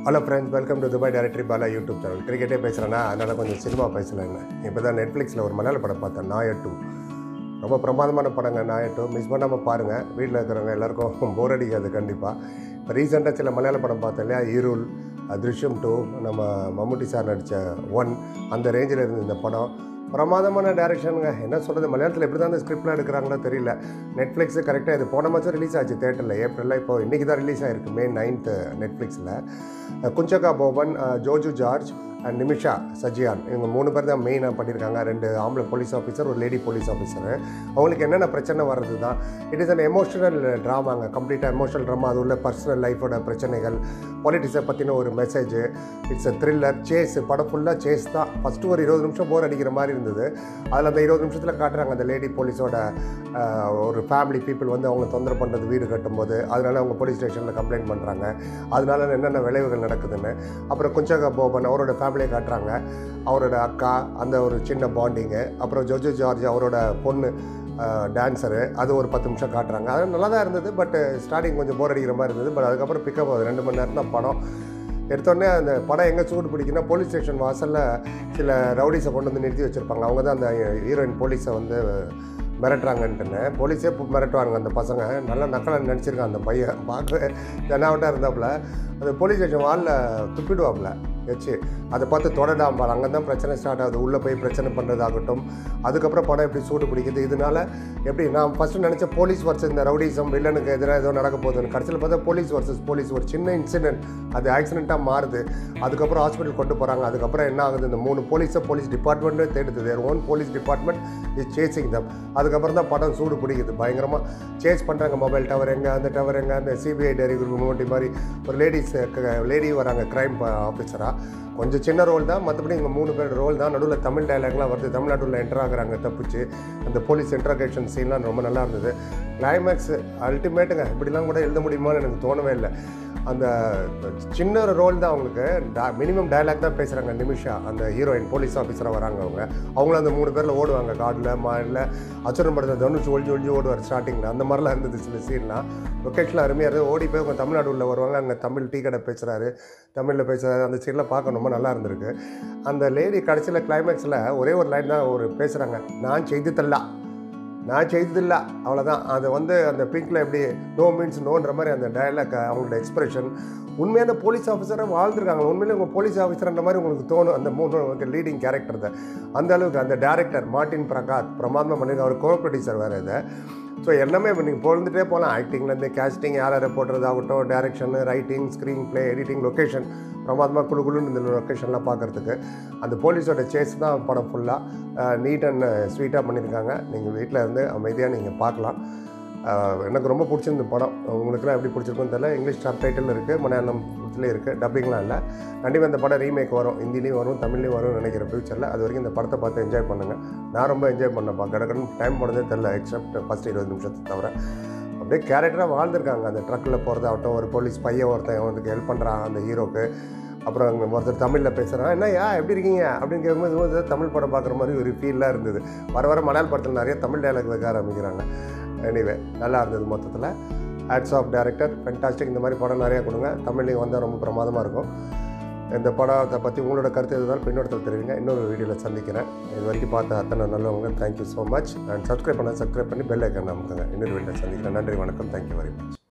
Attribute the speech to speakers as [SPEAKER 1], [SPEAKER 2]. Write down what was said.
[SPEAKER 1] hello friends welcome to Dubai directory Bala YouTube channel கிரிக்கெட்டே பேசுகிறேன்னா அதனால் கொஞ்சம் சினிமா பேசலைங்க இப்போ தான் நெட்ஃப்ளிக்ஸில் ஒரு மலையாள படம் பார்த்தேன் நாய டூ ரொம்ப பிரமாதமான படங்க நாய டூ மிஸ் பண்ணாமல் பாருங்கள் வீட்டில் இருக்கிறவங்க எல்லாருக்கும் போர் அடிக்காது கண்டிப்பாக இப்போ ரீசெண்டாக சில மலையாள படம் பார்த்தேன் இல்லையா இருள் திருஷ்யம் டூ நம்ம மம்முட்டி சார் நடித்த ஒன் அந்த ரேஞ்சில் இருந்த இந்த படம் பிரமாதமான டேரக்ஷனுங்க என்ன சொல்கிறது மலையாளத்தில் எப்படி தான் அந்த ஸ்கிரிப்ட்லாம் எடுக்கிறாங்களோ தெரியல நெட்ஃப்ளிக்ஸு கரெக்டாக இது போன மாதம் ரிலீஸ் ஆச்சு தேட்டரில் ஏப்ரலில் இப்போ இன்றைக்கி தான் ரிலீஸ் ஆயிருக்கு மே நைன்த்து நெட்ஃப்ளிக்ஸில் குஞ்சகா போபன் அஹ், ஜோஜு ஜார்ஜ் அண்ட் நிமிஷா சஜியான் இவங்க மூணு பேர் தான் மெயினாக பண்ணியிருக்காங்க ரெண்டு ஆம்பளை போலீஸ் ஆஃபீஸர் ஒரு லேடி போலீஸ் ஆஃபீஸர் அவங்களுக்கு என்னென்ன பிரச்சனை வர்றது தான் இட் இஸ் அன் எமோஷனல் ட்ராமாங்க கம்ப்ளீட்டாக எமோஷனல் ட்ராமா அது உள்ள பர்சனல் லைஃபோட பிரச்சனைகள் பாலிட்டிக்ஸை பற்றின ஒரு message it's a thriller chase படம் ஃபுல்லாக சேஸ் தான் ஃபஸ்ட்டு ஒரு இருபது நிமிஷம் போர் அடிக்கிற மாதிரி இருந்தது அதில் அந்த இருபது நிமிஷத்தில் காட்டுறாங்க அந்த லேடி போலீஸோட அஹ், ஒரு ஃபேமிலி பீப்புள் வந்து அவங்க தொந்தரவு பண்ணுறது வீடு கட்டும்போது அதனால அவங்க போலீஸ் ஸ்டேஷனில் கம்ப்ளைண்ட் பண்ணுறாங்க அதனால என்னென்ன விளைவுகள் நடக்குதுன்னு அப்புறம் குஞ்சகா போபன் அவரோட ஃபேமிலியை காட்டுறாங்க அவரோட அக்கா அந்த ஒரு சின்ன பாண்டிங்கு அப்புறம் ஜோஜோ ஜார்ஜ் அவரோட பொண்ணு டான்ஸரு அது ஒரு பத்து நிமிஷம் காட்டுறாங்க அது நல்லா தான் இருந்தது பட் ஸ்டார்டிங் கொஞ்சம் போர் அடிக்கிற மாதிரி இருந்தது பட் அதுக்கப்புறம் பிக்கப் ஆகுது ரெண்டு மணி நேரம் தான் படம் எடுத்தோடனே அந்த படம் எங்கே சூடு பிடிக்குன்னா போலீஸ் ஸ்டேஷன் வாசலில் சில ரவுடிஸை கொண்டு வந்து நிறுத்தி வச்சுருப்பாங்க அவங்க தான் அந்த ஹீரோயின் போலீஸை வந்து மிரட்டுறாங்கன்ட்டுன்னு போலீஸே பு- மிரட்டுவாங்க அந்த பசங்க நல்லா நக்கலாக நினச்சிருக்கான் அந்த பையன் பார்க்க ஜனாவட்டாக இருந்தாப்புல அந்த போலீஸ் ஸ்டேஷன் வாலில் துப்பிடுவாப்புல வச்சு அதை பார்த்து தொடடாம்பார் அங்கே தான் பிரச்சனை ஸ்டார்ட் ஆகுது உள்ளே போய் பிரச்சனை பண்ணுறதாகட்டும் அதுக்கப்புறம் படம் எப்படி சூடு பிடிக்குது இதனால எப்படி நான் ஃபஸ்ட்டு நினச்ச போலீஸ் வர்சஸ் இந்த ரவுடிசம் வில்லனுக்கு எதிராக ஏதோ நடக்க போகுதுன்னு கடைசியில் பார்த்தா போலீஸ் வர்சஸ் போலீஸ் ஒரு சின்ன இன்சிடென்ட் அது ஆக்சிடெண்ட்டாக மாறுது அதுக்கப்புறம் ஹாஸ்பிட்டல் கொண்டு போகிறாங்க அதுக்கப்புறம் என்ன ஆகுது இந்த மூணு போலீஸை போலீஸ் டிபார்ட்மெண்ட்டே தேடுது their own police department is chasing them அதுக்கப்புறம் தான் படம் சூடு பிடிக்குது பயங்கரமாக சேஸ் பண்ணுறாங்க மொபைல் டவர் எங்கே அந்த டவர் எங்கே அந்த சிபிஐ டெரி குரூப் மூட்டி மாதிரி ஒரு லேடிஸ் லேடி வராங்க க்ரைம் ஆஃபீஸராக கொஞ்சம் சின்ன ரோல் தான் மற்றபடி இங்கே மூணு பேர் ரோல் தான் நடுவில் தமிழ் டயலாக்லாம் வருது தமிழ்நாட்டில் என்டர் ஆகுறாங்க தப்பிச்சு அந்த போலீஸ் இன்ட்ராகேஷன் சீன்லாம் ரொம்ப நல்லா இருந்தது கிளைமேக்ஸ் அல்டிமேட்டுங்க இப்படிலாம் கூட எழுத முடியுமான்னு எனக்கு தோணவே இல்லை அந்த சின்ன ஒரு ரோல் தான் அவங்களுக்கு மினிமம் டயலாக் தான் பேசுகிறாங்க நிமிஷா அந்த ஹீரோயின் போலீஸ் ஆஃபீஸராக வராங்க அவங்க அவங்களும் அந்த மூணு பேரில் ஓடுவாங்க காடில் மாடில் அச்சுரன் படத்தில் தனுஷ் ஒழிஞ்சு ஒழிஞ்சு ஓடுவார் ஸ்டார்டிங்கில் அந்த மாதிரிலாம் இருந்தது சில சீன்லாம் லொக்கேஷனில் அருமையாக இருந்தது ஓடி போய் அவங்க தமிழ்நாடு உள்ள வருவாங்க அங்கே தமிழ் டீ கடை பேசுகிறாரு தமிழில் பேசுகிறாரு அந்த சீன்லாம் பார்க்க ரொம்ப நல்லா இருந்திருக்கு அந்த லேடி கடைசியில் கிளைமேக்ஸில் ஒரே ஒரு லைன் தான் ஒரு பேசுகிறாங்க நான் செய்து தள்ளா நான் செய்ததில்ல அவ்வளோதான் அது வந்து அந்த பிங்க்கில் எப்படி நோ மீன்ஸ் நோன்ற மாதிரி அந்த டயலாக் அவங்களோட எக்ஸ்பிரஷன் உண்மையான போலீஸ் ஆஃபீஸராக வாழ்ந்துருக்காங்க உண்மையிலே உங்கள் போலீஸ் ஆஃபீஸர்ன்ற மாதிரி உங்களுக்கு தோணும் அந்த மூணு லீடிங் கேரக்டர் தான் அந்த அளவுக்கு அந்த டேரக்டர் மார்ட்டின் பிரகாத் பிரமாதமாக பண்ணியிருக்க அவர் கோ ப்ரொடியூசர் வேறு இது ஸோ எல்லாமே இப்போ நீங்கள் பொழுதுட்டே போகலாம் ஆக்டிங்லேருந்து கேஸ்டிங் யார் யாரை போடுறதாகட்டும் direction writing screenplay editing location பிரமாதமாக குழு குழுன்னு இந்த லொக்கேஷன்லாம் பார்க்குறதுக்கு அந்த போலீஸோட சேஸ் தான் படம் ஃபுல்லாக நீட் அண்ட் ஸ்வீட்டாக பண்ணியிருக்காங்க நீங்கள் வீட்டில் இருந்து அமைதியாக நீங்கள் பார்க்கலாம் அஹ், எனக்கு ரொம்ப பிடிச்சிருந்த படம் உங்களுக்குலாம் எப்படி பிடிச்சிருக்குன்னு தெரியல இங்கிலீஷ் சப் டைட்டில் இருக்குது மலையாளம் இதுலேயும் இருக்குது டப்பிங்லாம் இல்லை கண்டிப்பாக இந்த படம் ரீமேக் வரும் ஹிந்திலையும் வரும் தமிழ்லையும் வரும்னு நினைக்கிறேன் ஃபியூச்சரில் அது வரைக்கும் இந்த படத்தை பார்த்து என்ஜாய் பண்ணுங்கள் நான் ரொம்ப என்ஜாய் பண்ணேன்ப்பா கடற்கடன் டைம் போனதே தெரில எக்ஸப்ட் ஃபஸ்ட் இருபது நிமிஷத்தை தவிர அப்படியே கேரக்டராக வாழ்ந்திருக்காங்க அந்த ட்ரக்கில் போகிறதாகட்டும் ஒரு போலீஸ் பையன் ஒருத்தன் அவனுக்கு ஹெல்ப் பண்ணுறான் அந்த ஹீரோக்கு அப்புறம் அங்கே ஒருத்தர் தமிழில் பேசுகிறான் என்னய்யா எப்படி இருக்கீங்க அப்படின்னு கேட்கும்போது இது வந்து தமிழ் படம் பார்க்குற மாதிரி ஒரு ஃபீலாக இருந்தது வர வர மலையாள படத்தில் நிறைய தமிழ் டைலாக் வைக்க ஆரம்பிக்கிறாங்க எனிவே நல்லா இருந்தது மொத்தத்தில் ஆட்ஸ் ஆஃப் டேரக்டர் ஃபென்டாஸ்டிக் இந்த மாதிரி படம் நிறையா கொடுங்க தமிழ்லையும் வந்தால் ரொம்ப பிரமாதமாக இருக்கும் இந்த படத்தை பற்றி உங்களோட கருத்து எதுனாலும் பின்னோட்டத்தில் தெரிவிங்க இன்னொரு வீடியோவில் சந்திக்கிறேன் இது வரைக்கும் பார்த்த அத்தனை நல்லவங்க thank you so much and subscribe பண்ண சப்ஸ்கிரைப் பண்ணி பெல் ஐக்கன் அமுக்குங்க இன்னொரு வீடியோவில் சந்திக்கிறேன் நன்றி வணக்கம் தேங்க்யூ வெரி மச்